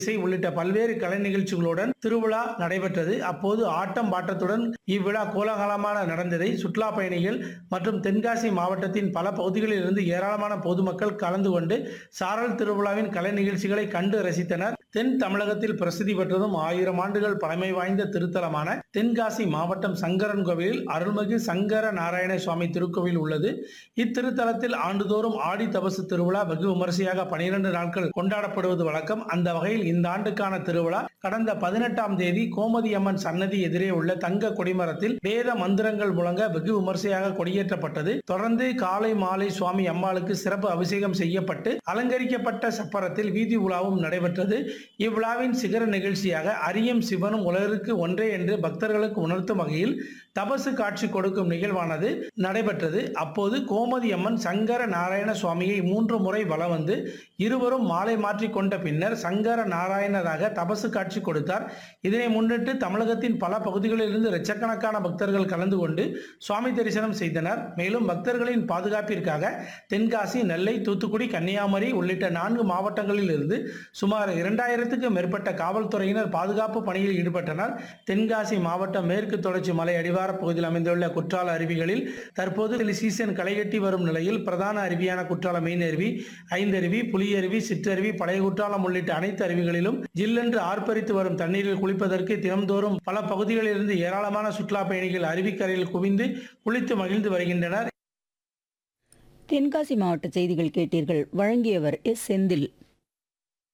இசை உள்ளிட்ட பல்வேறு கலை நிகழ்ச்சிகளுடன் திருவிழா நடைபெற்றது அப்போது ஆட்டம் பாட்டத்துடன் இவ்விழா கோலாகலமான நடந்ததை சுற்றுலா பயணிகள் மற்றும் தென்காசி மாவட்டத்தின் பல பகுதிகளில் இருந்து ஏராளமான பொதுமக்கள் கலந்து கொண்டு சாரல் திருவிழாவின் கலை நிகழ்ச்சிகளை கண்டு ரசித்தனர் தென் தமிழகத்தில் பிரசித்தி பெற்றதும் ஆயிரம் ஆண்டுகள் பழமை வாய்ந்த திருத்தலமான தென்காசி மாவட்டம் சங்கரன் கோவிலில் அருள்மிகு சங்கர நாராயண சுவாமி திருக்கோவில் உள்ளது இத்திருத்தலத்தில் ஆண்டுதோறும் ஆடி தபசு திருவிழா வெகு விமரிசையாக பனிரெண்டு நாட்கள் கொண்டாடப்படுவது வழக்கம் அந்த வகையில் இந்த ஆண்டுக்கான திருவிழா கடந்த பதினெட்டாம் தேதி கோமதி அம்மன் சன்னதி எதிரே உள்ள தங்க கொடிமரத்தில் வேத மந்திரங்கள் முழங்க வெகு விமரிசையாக கொடியேற்றப்பட்டது தொடர்ந்து காலை மாலை சுவாமி அம்மாளுக்கு சிறப்பு அபிஷேகம் செய்யப்பட்டு அலங்கரிக்கப்பட்ட சப்பரத்தில் வீதி உலாவும் நடைபெற்றது இவ்விழாவின் சிகர நிகழ்ச்சியாக அரியும் சிவனும் உலகிற்கு ஒன்றே என்று பக்தர்களுக்கு உணர்த்தும் வகையில் தபசு காட்சி கொடுக்கும் நிகழ்வானது நடைபெற்றது அப்போது கோமதி அம்மன் சங்கர நாராயண சுவாமியை மூன்று முறை வலம் வந்து இருவரும் மாலை மாற்றி கொண்ட பின்னர் சங்கர நாராயணராக தபசு காட்சி கொடுத்தார் இதனை முன்னிட்டு தமிழகத்தின் பல பகுதிகளிலிருந்து லட்சக்கணக்கான பக்தர்கள் கலந்து கொண்டு சுவாமி தரிசனம் செய்தனர் மேலும் பக்தர்களின் பாதுகாப்பிற்காக தென்காசி நெல்லை தூத்துக்குடி கன்னியாகுமரி உள்ளிட்ட நான்கு மாவட்டங்களில் இருந்து சுமார் இரண்டாயிரத்துக்கும் மேற்பட்ட காவல்துறையினர் பாதுகாப்பு பணியில் ஈடுபட்டனர் தென்காசி மாவட்டம் மேற்கு தொடர்ச்சி மலை அடிவார பகுதியில் அமைந்துள்ள குற்றால அருவிகளில் தற்போது சீசன் களைகட்டி வரும் நிலையில் பிரதான அருவியான குற்றால மெயின் அருவி ஐந்தருவி புலியருவி சிற்றருவி பழைய குற்றாலம் உள்ளிட்ட அனைத்து அருவிகளிலும் ஜில்லென்று ஆர்ப்பரித்து வரும் தண்ணீரில் குளிப்பதற்கு தினம்தோறும் பல பகுதிகளிலிருந்து ஏராளமான சுற்றுலா பயணிகள் அருவிக்கரையில் குவிந்து குளித்து மகிழ்ந்து வருகின்றனர் தென்காசி மாவட்ட செய்திகள் கேட்டீர்கள் வழங்கியவர் எஸ் செந்தில்